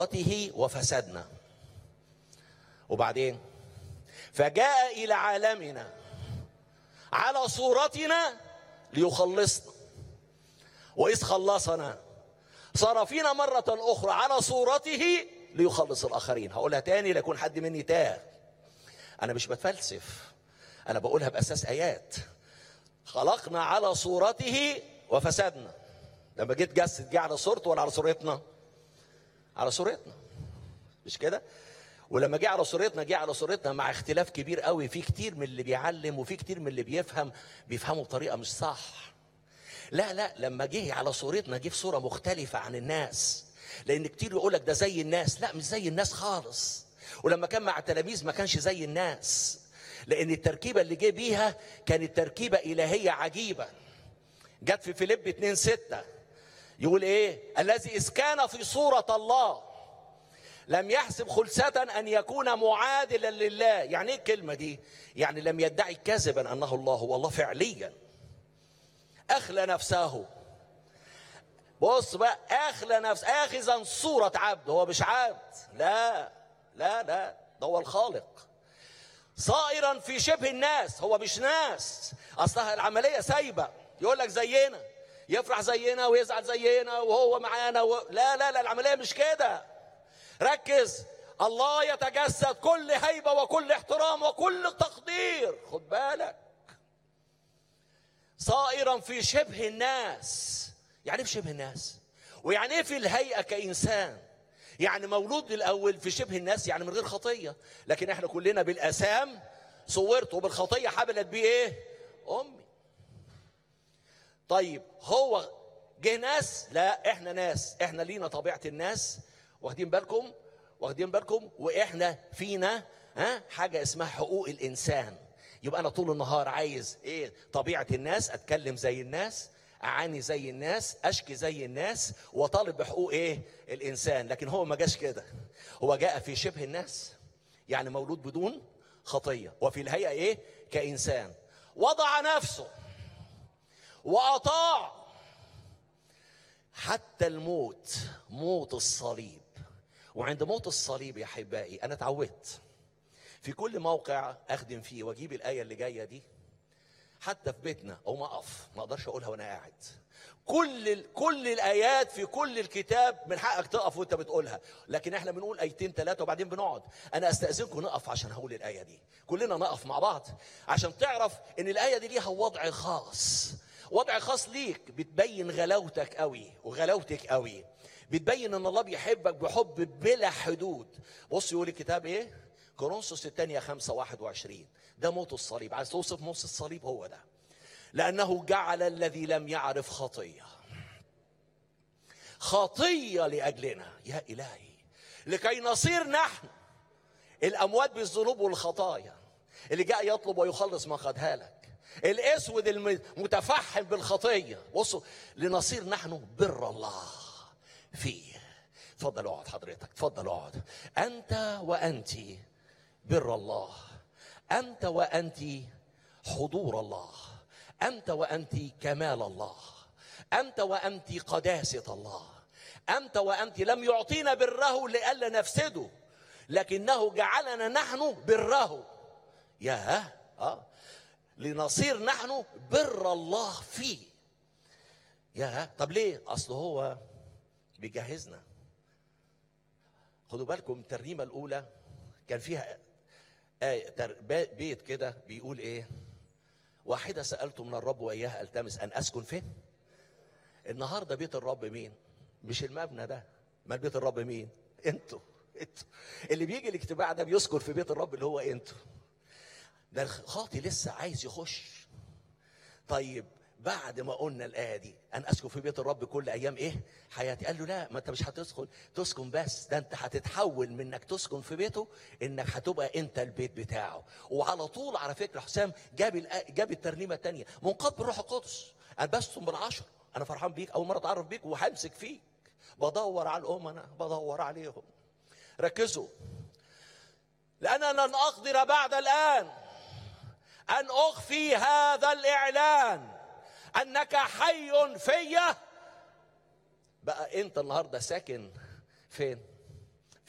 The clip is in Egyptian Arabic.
صورته وفسدنا وبعدين فجاء إلى عالمنا على صورتنا ليخلصنا وإذ خلصنا صار فينا مرة أخرى على صورته ليخلص الآخرين هقولها تاني ليكون حد مني تاه أنا مش بتفلسف أنا بقولها بأساس آيات خلقنا على صورته وفسدنا لما جيت جسد جه على صورته ولا على صورتنا على صورتنا مش كده ولما جه على صورتنا جه على صورتنا مع اختلاف كبير قوي في كتير من اللي بيعلم وفي كتير من اللي بيفهم بيفهموا بطريقه مش صح لا لا لما جه على صورتنا جه في صوره مختلفه عن الناس لان كتير يقول لك ده زي الناس لا مش زي الناس خالص ولما كان مع التلاميذ ما كانش زي الناس لان التركيبه اللي جه بيها كانت تركيبه الهيه عجيبه جت في فيليب 2 6 يقول ايه الذي اذ كان في صوره الله لم يحسب خلسة أن يكون معادلا لله يعني إيه الكلمة دي يعني لم يدعي كذبا أنه الله هو الله فعليا أخلى نفسه بص بقى أخلى نفسه آخذا صورة عبد هو مش عبد لا لا لا ده هو الخالق صائرا في شبه الناس هو مش ناس أصلها العملية سايبة يقول لك زينا يفرح زينا ويزعل زينا وهو معانا و... لا لا لا العملية مش كده ركز الله يتجسد كل هيبة وكل احترام وكل تقدير خد بالك صائرا في شبه الناس يعني ايه في شبه الناس ويعني ايه في الهيئة كإنسان يعني مولود الأول في شبه الناس يعني من غير خطية لكن احنا كلنا بالأسام صورته وبالخطية حبلت بيه ايه أمي طيب هو جه ناس لا احنا ناس احنا لينا طبيعة الناس واخدين بالكم واخدين بالكم واحنا فينا ها حاجه اسمها حقوق الانسان يبقى انا طول النهار عايز ايه طبيعه الناس اتكلم زي الناس اعاني زي الناس اشكي زي الناس وطالب بحقوق ايه الانسان لكن هو ما جاش كده هو جاء في شبه الناس يعني مولود بدون خطيه وفي الهيئه ايه كانسان وضع نفسه واطاع حتى الموت موت الصليب وعند موت الصليب يا احبائي انا اتعودت في كل موقع اخدم فيه واجيب الايه اللي جايه دي حتى في بيتنا او ما اقف ما اقدرش اقولها وانا قاعد كل كل الايات في كل الكتاب من حقك تقف وانت بتقولها لكن احنا بنقول ايتين ثلاثه وبعدين بنقعد انا استاذنكم نقف عشان هقول الايه دي كلنا نقف مع بعض عشان تعرف ان الايه دي ليها وضع خاص وضع خاص ليك بتبين غلاوتك قوي وغلاوتك قوي بتبين ان الله بيحبك بحب بلا حدود بص يقول الكتاب ايه كورنثوس الثانية خمسة واحد وعشرين ده موت الصليب عايز توصف موت الصليب هو ده لأنه جعل الذي لم يعرف خطية خطية لأجلنا يا إلهي لكي نصير نحن الأموات بالذنوب والخطايا اللي جاء يطلب ويخلص ما خدها لك الاسود المتفحم بالخطيه بصوا لنصير نحن بر الله فيه اتفضل اقعد حضرتك اتفضل اقعد انت وانت بر الله انت وانت حضور الله انت وانت كمال الله انت وانت قداسه الله انت وانت لم يعطينا بره لئلا نفسده لكنه جعلنا نحن بره يا اه لنصير نحن بر الله فيه يا طب ليه اصل هو بيجهزنا خدوا بالكم الترنيمه الاولى كان فيها آية بيت كده بيقول ايه واحدة سألت من الرب وإياها ألتمس أن أسكن فين النهاردة بيت الرب مين مش المبنى ده ما بيت الرب مين انتوا انتوا اللي بيجي الاجتماع ده بيسكن في بيت الرب اللي هو انتوا ده الخاطي لسه عايز يخش طيب بعد ما قلنا الآية دي أن أسكن في بيت الرب كل أيام إيه حياتي قال له لا ما أنت مش هتسكن تسكن بس ده أنت هتتحول من إنك تسكن في بيته إنك هتبقى أنت البيت بتاعه وعلى طول على فكرة حسام جاب جاب الترنيمة الثانية منقاد بالروح القدس ألبستم بالعشر أنا فرحان بيك أول مرة أتعرف بيك وهمسك فيك بدور على الأمنا بدور عليهم ركزوا لأننا لن أقدر بعد الآن أن أخفي هذا الإعلان أنك حي فيا بقى أنت النهاردة ساكن فين؟